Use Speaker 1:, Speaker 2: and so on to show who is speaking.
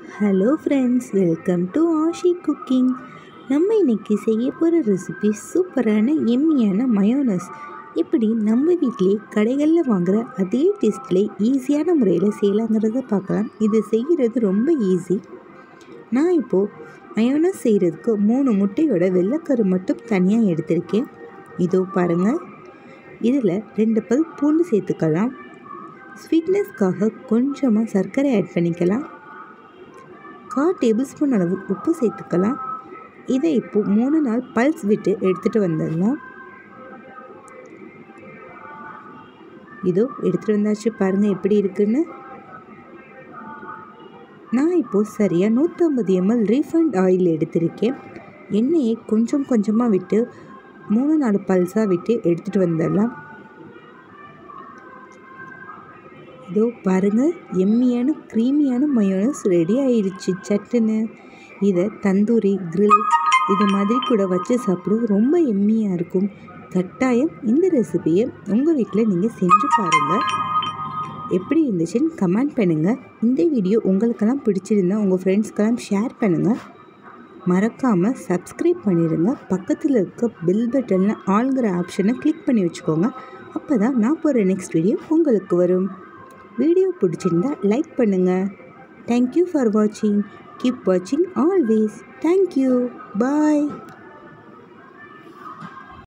Speaker 1: hello friends welcome to Ashi cooking நம்ம இன்னைக்கு செய்ய போகிற ரெசிபி சூப்பரான எம்மியான மயோனஸ் இப்படி நம்ம வீட்டிலே கடைகளில் வாங்குகிற அதே டேஸ்ட்டில் ஈஸியான முறையில் செய்யலாங்கிறத பார்க்கலாம் இது செய்கிறது ரொம்ப ஈஸி நான் இப்போது மயோனஸ் செய்கிறதுக்கு மூணு முட்டையோட வெள்ளைக்கரு மட்டும் தனியாக எடுத்திருக்கேன் இதோ பாருங்கள் இதில் ரெண்டு பல் பூண்டு சேர்த்துக்கலாம் ஸ்வீட்னஸ்க்காக கொஞ்சமாக சர்க்கரை ஆட் பண்ணிக்கலாம் கால் டேபிள் ஸ்பூன் அளவு உப்பு சேர்த்துக்கலாம் இதை இப்போ மூணு நாள் பல்ஸ் விட்டு எடுத்துகிட்டு வந்துடலாம் இதோ எடுத்துகிட்டு வந்தாச்சு பாருங்கள் எப்படி இருக்குன்னு நான் இப்போது சரியாக நூற்றம்பது எம்எல் ரீஃபண்ட் ஆயில் எடுத்திருக்கேன் எண்ணெயை கொஞ்சம் கொஞ்சமாக விட்டு மூணு நாலு பல்ஸாக விட்டு எடுத்துகிட்டு வந்துடலாம் இதோ பாருங்கள் எம்மியான க்ரீமியான மயோனஸ் ரெடி ஆயிடுச்சு சட்டுன்னு இதை தந்தூரி கிரில் இது மாதிரி கூட வச்சு சாப்பிட ரொம்ப எம்மியாக இருக்கும் கட்டாயம் இந்த ரெசிபியை உங்கள் வீட்டில் நீங்கள் செஞ்சு பாருங்கள் எப்படி இருந்துச்சுன்னு கமெண்ட் பண்ணுங்கள் இந்த வீடியோ உங்களுக்கெல்லாம் பிடிச்சிருந்தா உங்கள் ஃப்ரெண்ட்ஸ்க்கெல்லாம் ஷேர் பண்ணுங்கள் மறக்காமல் சப்ஸ்கிரைப் பண்ணிடுங்க பக்கத்தில் இருக்க பெல் பட்டனில் ஆளுங்கிற ஆப்ஷனை கிளிக் பண்ணி வச்சுக்கோங்க அப்போ தான் நான் போகிற நெக்ஸ்ட் வீடியோ உங்களுக்கு வரும் வீடியோ பிடிச்சிருந்தா லைக் பண்ணுங்கள் தேங்க்யூ ஃபார் வாட்சிங் கீப் வாட்சிங் ஆல்வேஸ் தேங்க்யூ பாய்